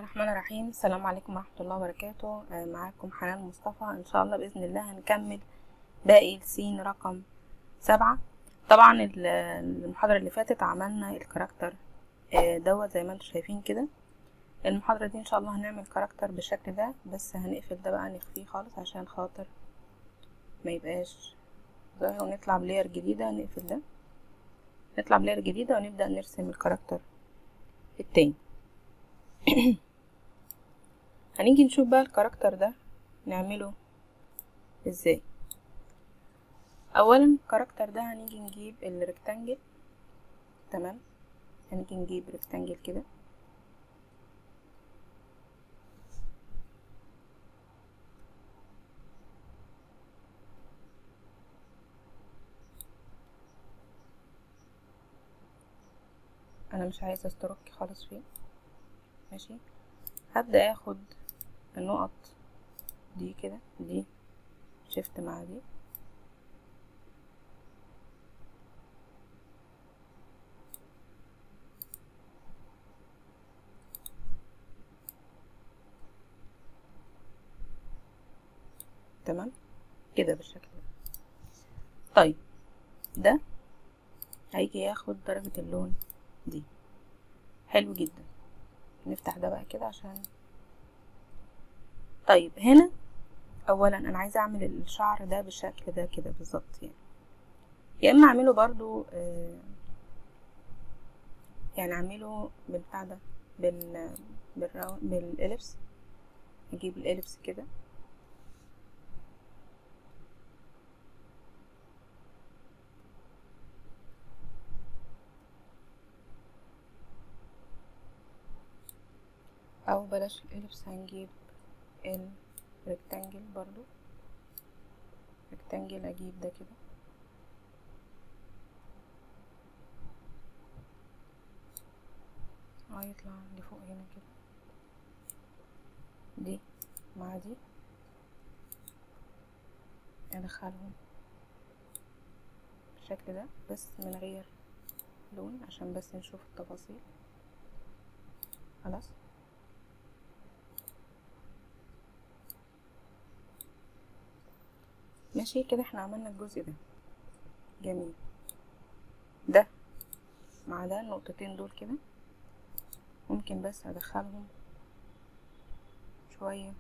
الرحمن الرحيم السلام عليكم ورحمة الله وبركاته آه، معاكم حنان مصطفى ان شاء الله بإذن الله هنكمل باقي السين رقم سبعة طبعا ال- المحاضرة اللي فاتت عملنا الكاركتر آه، دوت زي ما انتم شايفين كده المحاضرة دي ان شاء الله هنعمل كاركتر بالشكل ده بس هنقفل ده بقى نخفيه خالص عشان خاطر ما يبقاش ظاهر ونطلع بلاير جديدة نقفل ده نطلع بلاير جديدة ونبدأ نرسم الكاركتر التاني هنيجي نشوف بقى الكاركتر ده نعمله ازاي اولا الكاركتر ده هنيجي نجيب الريكتانجل تمام هنيجي نجيب ريكتانجل كده انا مش عايزه استروك خالص فيه ماشي هبدا اخد النقط دي كده دي شيفت مع دي تمام كده بالشكل ده طيب ده هيجي ياخد درجة اللون دي حلو جدا نفتح ده بقى كده عشان طيب هنا اولا انا عايزه اعمل الشعر ده بالشكل ده كده بالظبط يعني يا اما اعمله برضو آه يعني اعمله بالبتاع ده بال بالراو... بالاليبس اجيب الاليبس كده او بلاش الاليبس هنجيب الريكتانجل برضو ريكتانجل اجيب ده كده هيطلع لفوق هنا كده دي مع دي ادخلهم بالشكل ده بس من غير لون عشان بس نشوف التفاصيل خلاص ماشي كده احنا عملنا الجزء ده جميل ده مع ده النقطتين دول كده ممكن بس ادخلهم شوية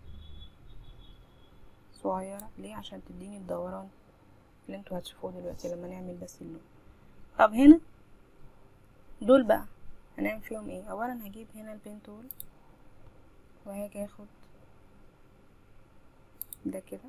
صغيرة ليه عشان تديني الدوران اللي انتوا هتشوفوه دلوقتي لما نعمل بس اللون طب هنا دول بقى هنعمل فيهم ايه اولا هجيب هنا البين تول وهاجي اخد ده كده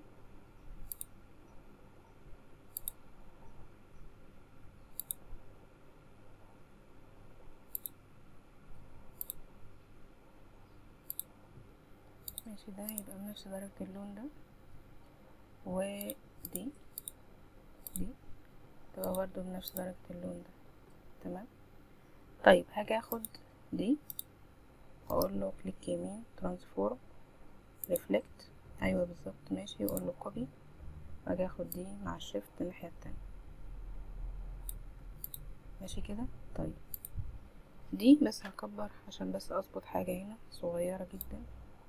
ماشي ده هيبقى بنفس درجة اللون ده ودي دي تبقى برضو بنفس درجة اللون ده تمام طيب هاجي اخد دي واقول له كليك يمين ترانسفورم ريفلكت ايوه بالظبط ماشي واقول له كوبي واجي اخد دي مع الشيفت الناحية التانية ماشي كده طيب دي بس هكبر عشان بس اظبط حاجة هنا صغيرة جدا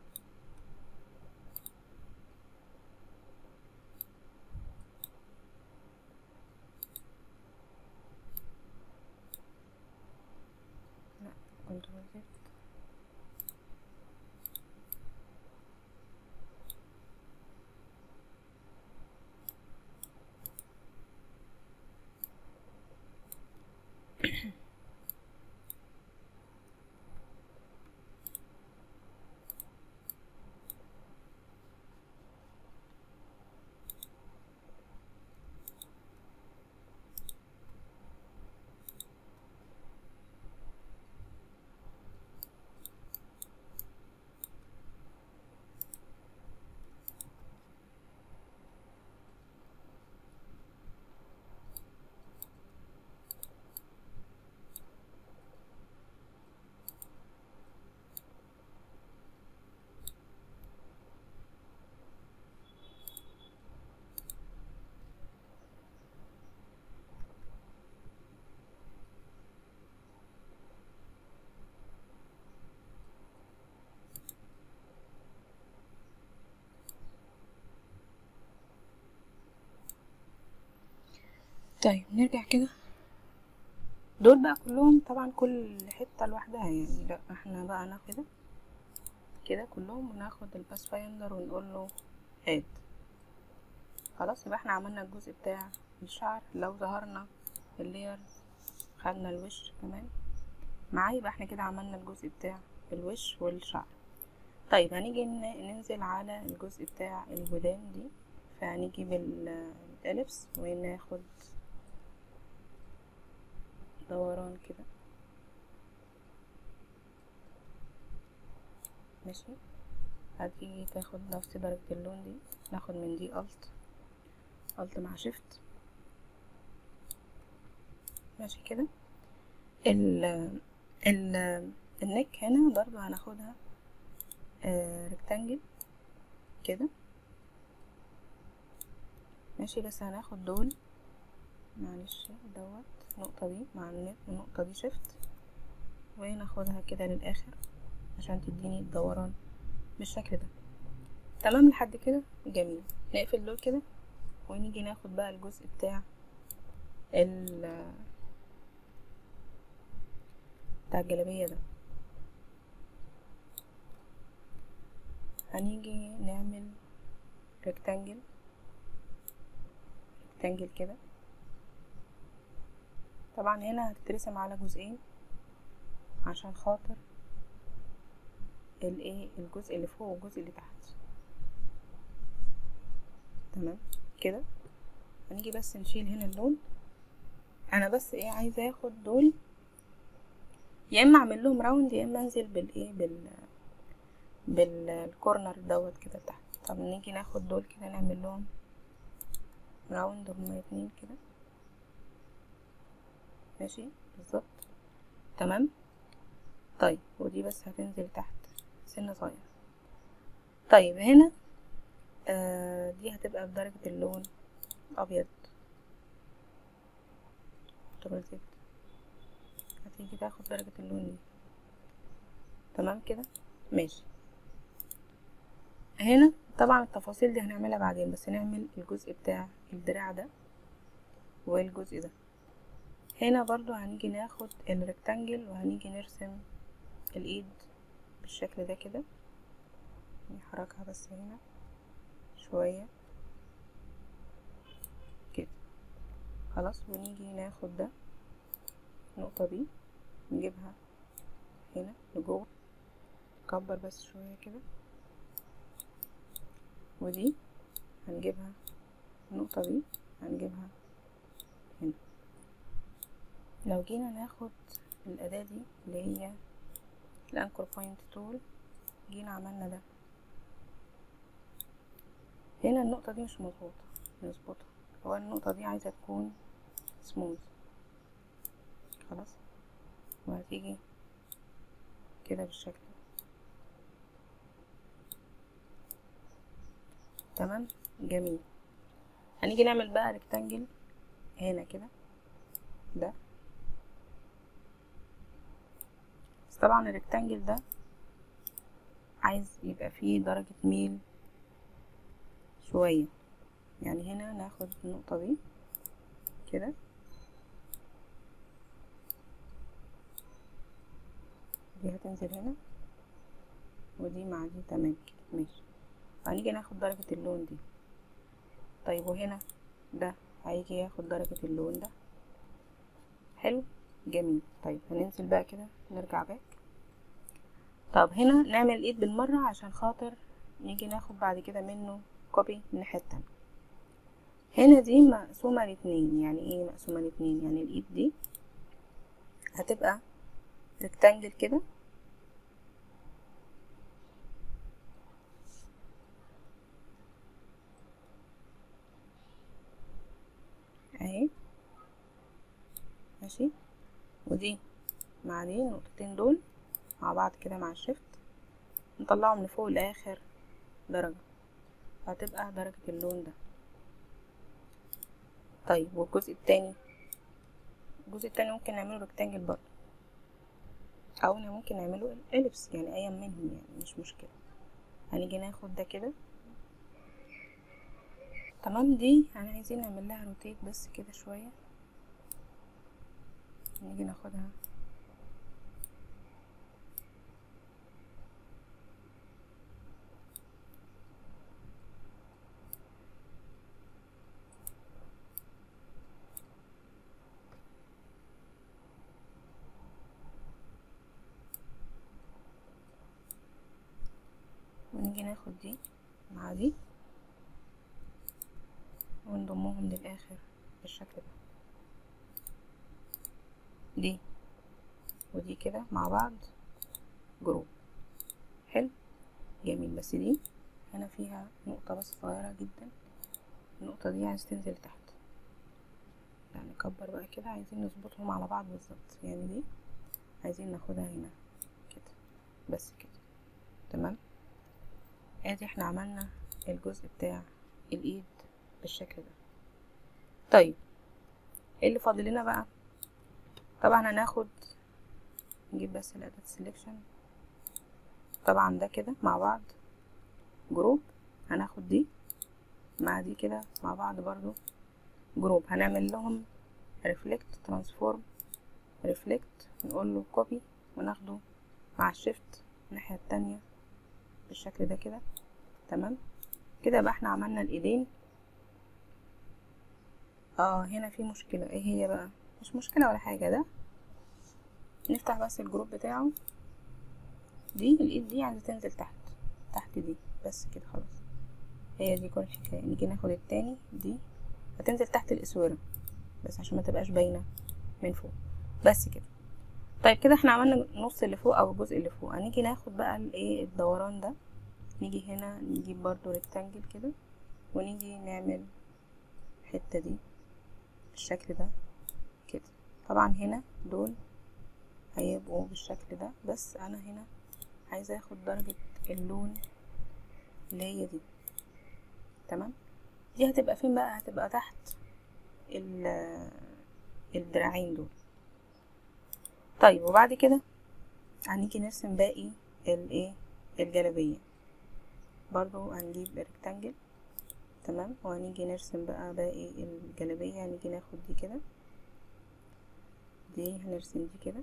لا كنترول زد طيب نرجع كده دول بقى كلهم طبعا كل حتة لوحدها يعني لا احنا بقى ناخد كده كده كلهم وناخد الباس فايندر ونقول له اد خلاص يبقى احنا عملنا الجزء بتاع الشعر لو ظهرنا اللير خدنا الوش كمان معاه يبقى احنا كده عملنا الجزء بتاع الوش والشعر طيب هنيجي ننزل على الجزء بتاع الودان دي فهنيجي بالاليبس وناخد دوران كده ماشي هتيجي تاخد نفس درجة اللون دي ناخد من دي الت الت مع شيفت ماشي كده ال ال النك هنا برضو هناخدها آه ريكتانجل كده ماشي بس هناخد دول معلش دوت النقطة دي مع النقطة دي شيفت وناخدها كده للآخر عشان تديني الدوران بالشكل ده تمام لحد كده جميل نقفل دول كده ونيجي ناخد بقى الجزء بتاع ال بتاع الجلابية ده هنيجي نعمل ريكتانجل ريكتانجل كده طبعا هنا هتترسم على جزئين عشان خاطر الايه الجزء اللي فوق والجزء اللي تحت تمام كده هنيجي بس نشيل هنا اللون انا بس ايه عايزه اخد دول يا اما اعمل لهم راوند يا اما انزل بالايه بال بالكورنر دوت كده تحت طب نيجي ناخد دول كده نعمل لهم راوند هما اتنين كده ماشي بالظبط تمام طيب ودي بس هتنزل تحت سنة صغيرة طيب هنا آه دي هتبقى بدرجة اللون أبيض تبقى زبد هتيجي تاخد درجة اللون دي تمام كده ماشي هنا طبعا التفاصيل دي هنعملها بعدين بس نعمل الجزء بتاع الدراع ده والجزء ده هنا برضو هنيجي ناخد الريكتانجل وهنيجي نرسم الايد بالشكل ده كده نحركها بس هنا شوية كده خلاص ونيجي ناخد ده النقطة دي نجيبها هنا لجوه نكبر بس شوية كده ودي هنجيبها النقطة دي هنجيبها هنا لو جينا ناخد الأداة دي اللي هي الانكر بوينت تول جينا عملنا ده هنا النقطة دي مش مظبوطة نظبطها هو النقطة دي عايزة تكون سموث خلاص وهتيجي كده بالشكل تمام جميل هنيجي نعمل بقى ريكتانجل هنا كده ده بس طبعا الريكتانجل ده عايز يبقى فيه درجة ميل شوية يعني هنا ناخد النقطة دي كده دي هتنزل هنا ودي مع دي تمام كده ماشي هنيجي ناخد درجة اللون دي طيب وهنا ده هيجي ياخد درجة اللون ده حلو جميل طيب هننزل بقى كده نرجع باك طب هنا نعمل الايد بالمرة عشان خاطر نيجي ناخد بعد كده منه كوبي الناحية التانية هنا دي مقسومة لاتنين يعني ايه مقسومة لاتنين يعني الايد دي هتبقى ريكتانجل كده اهي ماشي ودي مع دي النقطتين دول مع بعض كده مع الشفت نطلعهم لفوق لاخر درجة هتبقى درجة اللون ده طيب والجزء التاني الجزء التاني ممكن نعمله ريكتانجل برضه او ممكن نعمله اليبس يعني ايا منهم يعني مش مشكلة هنيجي ناخد ده كده تمام دي انا عايزين نعمل لها روتيت بس كده شوية نيجي ناخدها ونيجي ناخد دي مع دي ونضمهم للآخر بالشكل ده دي ودي كده مع بعض جروب حلو جميل بس دي هنا فيها نقطة بس صغيرة جدا النقطة دي عايز تنزل تحت يعني نكبر بقى كده عايزين نظبطهم على بعض بالظبط يعني دي عايزين ناخدها هنا كده بس كده تمام ادي احنا عملنا الجزء بتاع الايد بالشكل ده طيب ايه اللي فاضل لنا بقى طبعا هناخد نجيب بس الاداة سيلكشن طبعا ده كده مع بعض جروب هناخد دي مع دي كده مع بعض برضو جروب هنعمل لهم ريفلكت ترانسفورم ريفلكت نقول له كوبي وناخده مع الشيفت الناحية التانية بالشكل ده كده تمام كده بقى احنا عملنا الايدين اه هنا في مشكلة ايه هي بقى مش مشكلة ولا حاجة ده نفتح بس الجروب بتاعه دي الايد دي عايزة تنزل تحت تحت دي بس كده خلاص هي دي كل الحكاية نيجي ناخد التاني دي هتنزل تحت الاسورة بس عشان ما تبقاش باينة من فوق بس كده طيب كده احنا عملنا النص اللي فوق او الجزء اللي فوق هنيجي ناخد بقى الايه الدوران ده نيجي هنا نجيب برضو ريكتانجل كده ونيجي نعمل الحتة دي بالشكل ده كده طبعا هنا دول هيبقوا بالشكل ده بس انا هنا عايزة اخد درجة اللون اللي هي دي تمام دي هتبقى فين بقى هتبقى تحت الدراعين دول طيب وبعد كده هنيجي نرسم باقي الايه الجلابية برضو هنجيب ريكتانجل تمام وهنيجي نرسم بقى باقي الجلابية هنيجي ناخد دي كده دي هنرسم دي كده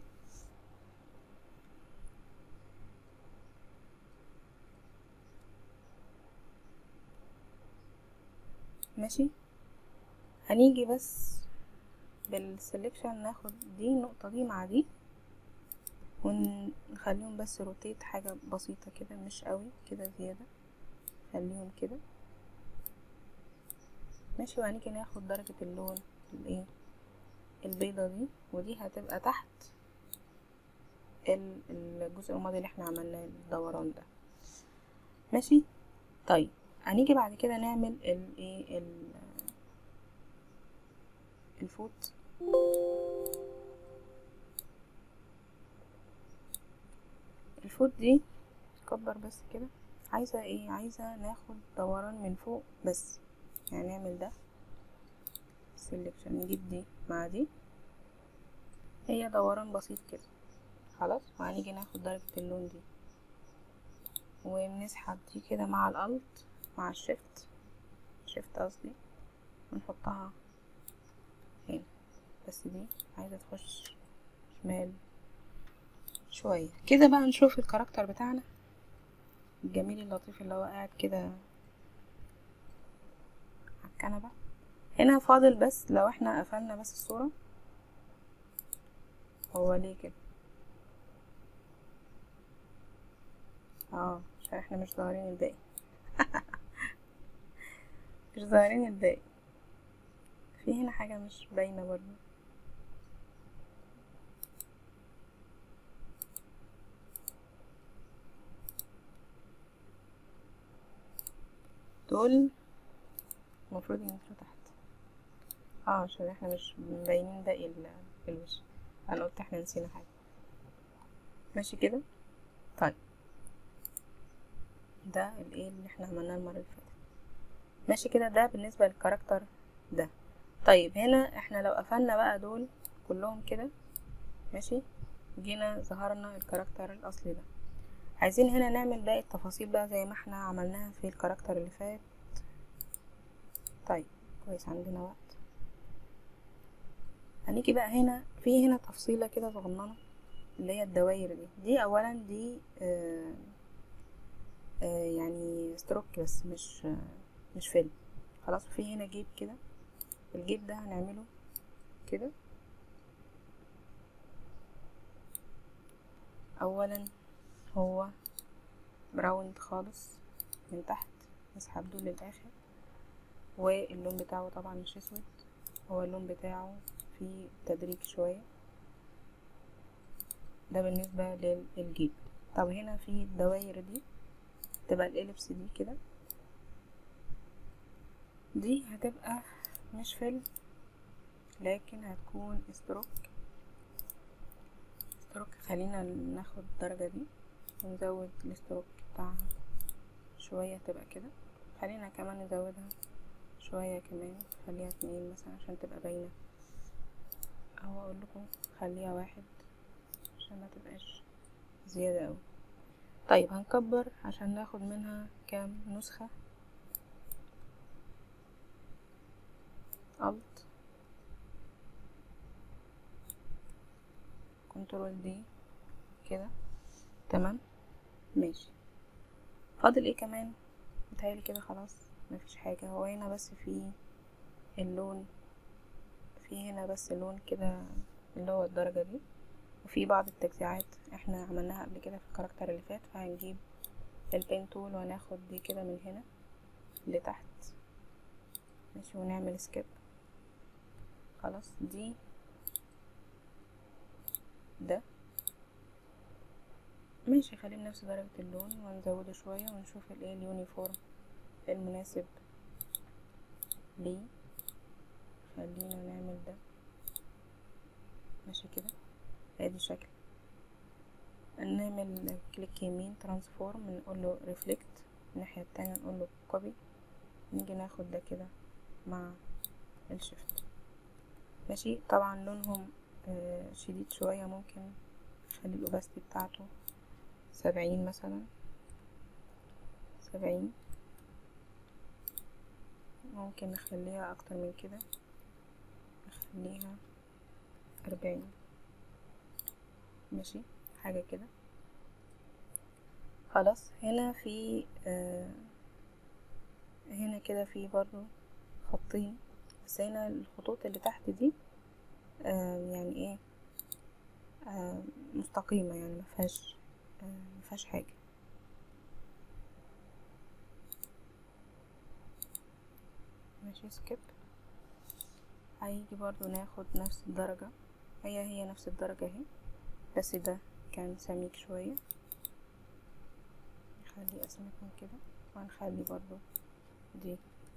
ماشي هنيجي بس بالسلكشن ناخد دي النقطة دي مع دي ونخليهم بس روتيت حاجة بسيطة كده مش قوي كده زيادة خليهم كده ماشي وهنيجي ناخد درجة اللون الايه البيضة دي ودي هتبقى تحت الجزء الماضي اللي احنا عملناه الدوران ده ماشي طيب هنيجي بعد كده نعمل الايه الفوت الفوت دي كبر بس كده عايزة ايه عايزة ناخد دوران من فوق بس يعني نعمل ده سيلكشن نجيب دي مع دي هي دوران بسيط كده خلاص وهنيجي ناخد درجة اللون دي ونسحب دي كده مع الالت مع الشيفت شيفت قصدي ونحطها هنا بس دي عايزة تخش شمال شوية كده بقى نشوف الكاركتر بتاعنا الجميل اللطيف اللي هو قاعد كده على الكنبة هنا فاضل بس لو احنا قفلنا بس الصورة هو ليه كده اه عشان احنا مش ظاهرين الباقي مش ظاهرين الباقي في هنا حاجة مش باينة برضه دول المفروض ينزلوا تحت اه عشان احنا مش مبينين باقي ال- الوش انا قلت احنا نسينا حاجة ماشي كده طيب ده الايه اللي احنا عملناه المرة اللي فاتت ماشي كده ده بالنسبة للكاركتر ده طيب هنا احنا لو قفلنا بقى دول كلهم كده ماشي جينا ظهرنا الكاركتر الاصلي ده عايزين هنا نعمل باقي التفاصيل بقى زي ما احنا عملناها في الكاركتر اللي فات طيب كويس عندنا وقت هنيجي بقى هنا في هنا تفصيلة كده صغننة اللي هي الدواير دي دي اولا دي آه آه يعني ستروك بس مش آه مش فيلم خلاص في هنا جيب كده الجيب ده هنعمله كده اولا هو براوند خالص من تحت نسحب دول للاخر واللون بتاعه طبعا مش اسود هو اللون بتاعه فيه تدريج شوية ده بالنسبة للجيب طب هنا في الدواير دي تبقى الاليبس دي كده دي هتبقى مش فيلم لكن هتكون ستروك ستروك خلينا ناخد الدرجة دي ونزود الستروك بتاعها شوية تبقى كده خلينا كمان نزودها شوية كمان خليها اتنين مثلا عشان تبقى باينة او اقول لكم خليها واحد عشان ما تبقاش زيادة اوي طيب هنكبر عشان ناخد منها كام نسخة الت كنترول دي كده تمام ماشي فاضل ايه كمان متهيألي كده خلاص مفيش حاجة هو هنا بس في اللون في هنا بس لون كده اللي هو الدرجة دي وفي بعض التجزيعات احنا عملناها قبل كده في الكاركتر اللي فات فهنجيب البين تول وناخد دي كده من هنا لتحت ماشي ونعمل سكيب خلاص دي ده ماشي خليه نفس درجة اللون ونزوده شوية ونشوف الايه اليونيفورم المناسب ليه خلينا نعمل ده ماشي كده ادي شكل نعمل كليك يمين ترانسفورم نقول له ريفلكت الناحية التانية نقول له كوبي نيجي ناخد ده كده مع الشفت ماشي طبعا لونهم آه شديد شوية ممكن نخلي الاوباستي بتاعته سبعين مثلا سبعين ممكن نخليها اكتر من كده نخليها أربعين ماشي حاجة كده خلاص هنا في آه هنا كده في برضو خطين بس هنا الخطوط اللي تحت دي آه يعني ايه آه مستقيمة يعني مفيهاش آه مفيهاش حاجة ماشي سكيب هيجي برضو ناخد نفس الدرجة هي هي نفس الدرجة اهي بس ده كان سميك شوية نخلي اسمك من كده وهنخلي برضو دي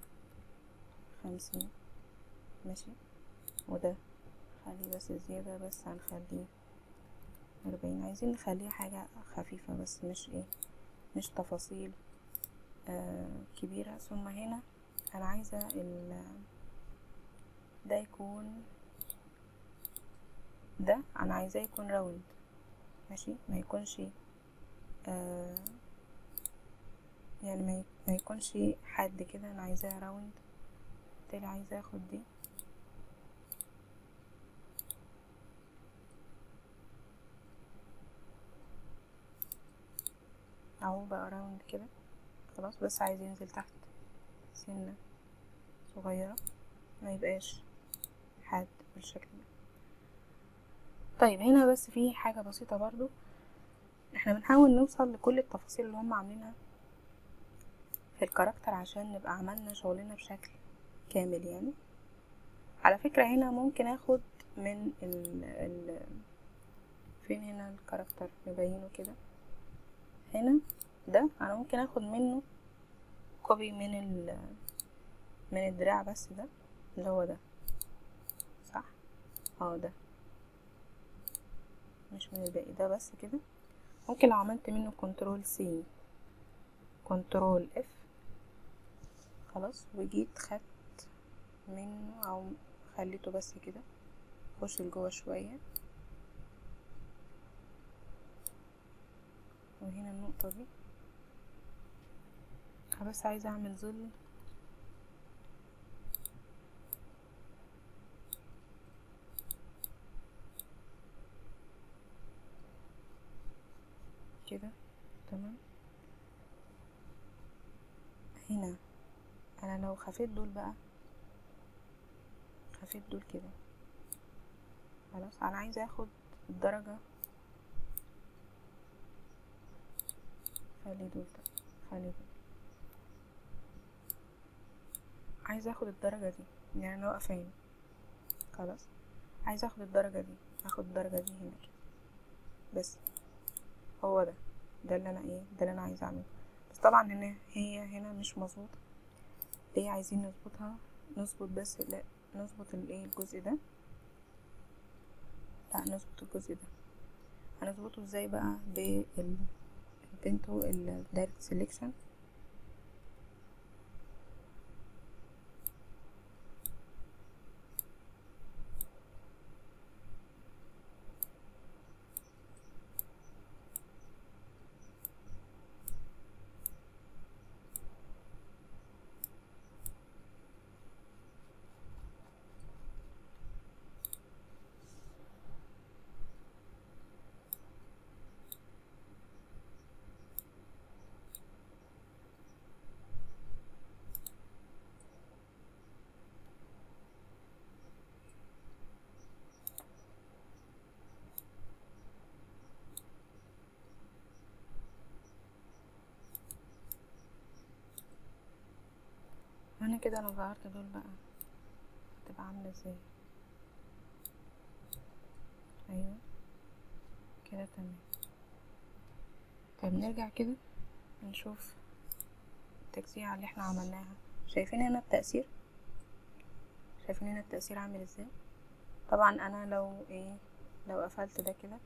خمسين ماشي وده خليه بس زيادة بس هنخليه أربعين عايزين نخليه حاجة خفيفة بس مش ايه مش تفاصيل آه كبيرة ثم هنا انا عايزة ال ده يكون ده انا عايزاه يكون راوند ماشي ما يكونش آه يعني ما, ما يكونش حد كده انا عايزاه راوند بالتالي عايزة اخد دي اهو بقى راوند كده خلاص بس عايز ينزل تحت سنة صغيرة ما يبقاش حاد بالشكل ده طيب هنا بس في حاجة بسيطة برضو احنا بنحاول نوصل لكل التفاصيل اللي هم عاملينها في الكاركتر عشان نبقى عملنا شغلنا بشكل كامل يعني على فكرة هنا ممكن اخد من ال ال فين هنا الكاركتر نبينه كده هنا ده انا ممكن اخد منه كوبي من ال من الدراع بس ده اللي هو ده صح اه ده مش من الباقي ده بس كده ممكن لو عملت منه كنترول سي كنترول اف خلاص وجيت خدت منه او خليته بس كده خش لجوه شوية وهنا النقطة دي بس عايزة اعمل ظل كده تمام هنا انا لو خفيت دول بقى خفيت دول كده خلاص انا عايزه اخد الدرجه خلي دول ده خلي دول عايزه اخد الدرجه دي يعني انا واقفه هنا خلاص عايزه اخد الدرجه دي اخد الدرجه دي هنا كده بس هو ده ده اللي انا ايه ده اللي انا عايزه اعمله بس طبعا هنا هي هنا مش مظبوطه ليه عايزين نظبطها نظبط بس لا نظبط الايه الجزء ده لا نظبط الجزء ده هنظبطه ازاي بقى بالبنتو الدايركت سيلكشن هنا كده انا ظهرت دول بقى هتبقى عامله ازاي ايوه كده تمام طيب نرجع كده نشوف التجزيعة اللي احنا عملناها شايفين هنا التأثير شايفين هنا التأثير عامل ازاي طبعا انا لو ايه لو قفلت ده كده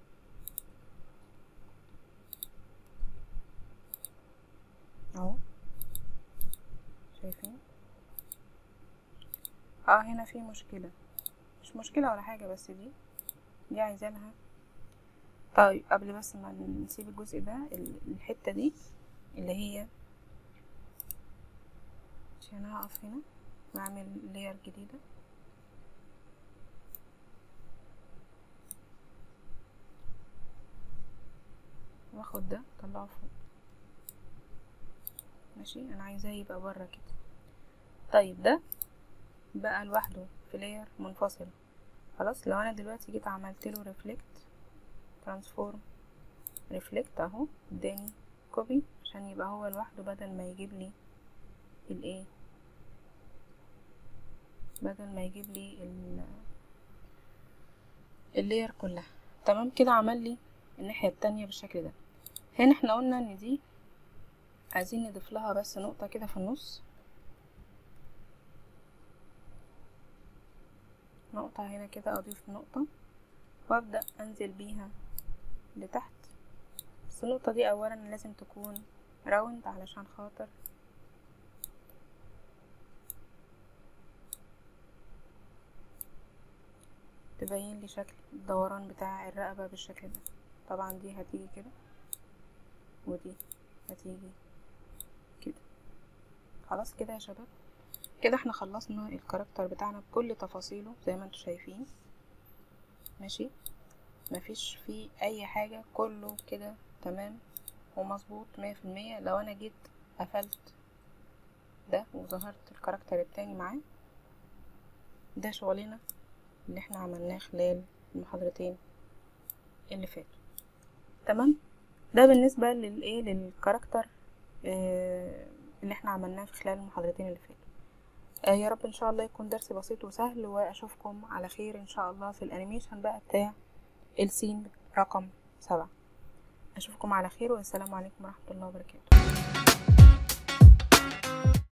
اهو شايفين اه هنا في مشكلة مش مشكلة ولا حاجة بس دي دي عايزة لها طيب قبل بس ما نسيب الجزء ده الحتة دي اللي هي عشان هقف هنا واعمل لير جديدة واخد ده اطلعه فوق ماشي انا عايزاه يبقى بره كده طيب ده بقى لوحده في لاير منفصلة خلاص لو انا دلوقتي جيت عملت له ريفلكت ترانسفورم ريفلكت اهو اداني كوبي عشان يبقى هو لوحده بدل ما يجيب لي الايه بدل ما يجيب لي ال اللاير كلها تمام كده عمل لي الناحية التانية بالشكل ده هنا احنا قلنا ان دي عايزين نضيف لها بس نقطة كده في النص نقطة هنا كده اضيف نقطة وابدأ انزل بيها لتحت بس النقطة دي اولا لازم تكون راوند علشان خاطر تبين لي شكل الدوران بتاع الرقبة بالشكل ده طبعا دي هتيجي كده ودي هتيجي كده خلاص كده يا شباب كده احنا خلصنا الكاركتر بتاعنا بكل تفاصيله زي ما انتوا شايفين ماشي مفيش فيه اي حاجة كله كده تمام ومظبوط مية في المية لو انا جيت قفلت ده وظهرت الكاركتر التاني معاه ده شغلنا اللي احنا عملناه خلال المحاضرتين اللي فاتوا تمام ده بالنسبة للايه للكاركتر اه اللي احنا عملناه في خلال المحاضرتين اللي فاتوا آه يا رب ان شاء الله يكون درس بسيط وسهل واشوفكم على خير ان شاء الله في الانيميشن بقى بتاع السين رقم سبعة اشوفكم على خير والسلام عليكم ورحمة الله وبركاته